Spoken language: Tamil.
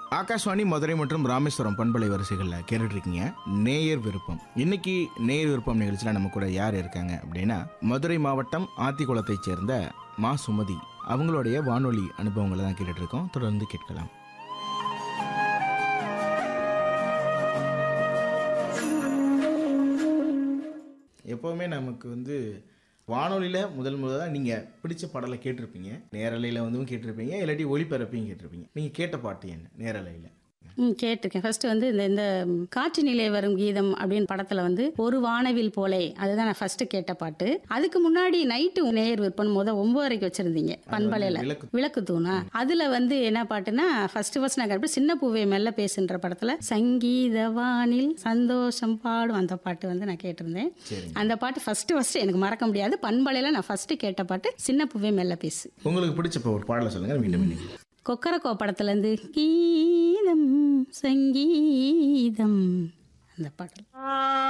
ஆகாஷ்வாணி மதுரை மற்றும் ராமேஸ்வரம் பண்பலை வரிசைகளில் கேட்டுட்டு இருக்கீங்க நேயர் விருப்பம் இன்னைக்கு நேயர் விருப்பம் நிகழ்ச்சியில் நம்ம கூட யார் இருக்காங்க அப்படின்னா மதுரை மாவட்டம் ஆத்திக்குளத்தைச் சேர்ந்த மா சுமதி அவங்களுடைய வானொலி அனுபவங்களை தான் கேட்டுட்டு இருக்கோம் தொடர்ந்து கேட்கலாம் எப்போவுமே நமக்கு வந்து வானொலியில் முதல் முதலாக நீங்கள் பிடிச்ச பாடலை கேட்டிருப்பீங்க நேரலையில் வந்தும் கேட்டிருப்பீங்க இல்லாட்டி ஒளிபரப்பையும் கேட்டிருப்பீங்க நீங்கள் கேட்ட பாட்டு என்ன நேரலையில் ம் கேட்டிருக்கேன் ஃபர்ஸ்ட் வந்து இந்த இந்த காற்று நிலை வரும் கீதம் அப்படின்னு படத்துல வந்து ஒரு வானவில் போலே அதுதான் நான் ஃபர்ஸ்ட் கேட்ட பாட்டு அதுக்கு முன்னாடி நைட்டு நேயர் விற்பன் முத ஒன்பதரைக்கு வச்சிருந்தீங்க பண்பலையில விளக்கு விளக்கு தூணா அதுல வந்து என்ன பாட்டுன்னா ஃபர்ஸ்ட் ஃபர்ஸ்ட் நான் கேட்பேன் சின்ன பூவே மெல்ல பேசுன்ற படத்துல சங்கீத வானில் சந்தோஷம் பாடும் அந்த பாட்டு வந்து நான் கேட்டிருந்தேன் சரிங்க அந்த பாட்டு ஃபர்ஸ்ட் ஃபர்ஸ்ட் எனக்கு மறக்க முடியாது பண்பலையில நான் ஃபர்ஸ்ட் கேட்ட பாட்டு சின்ன பூவே மெல்ல பேசு உங்களுக்கு பிடிச்ச இப்போ ஒரு பாடலை சொல்லுங்கள் மீண்டும் மீண்டும் கொக்கரக்கோ படத்துலேருந்து கீதம் சங்கீதம் அந்த பாடல்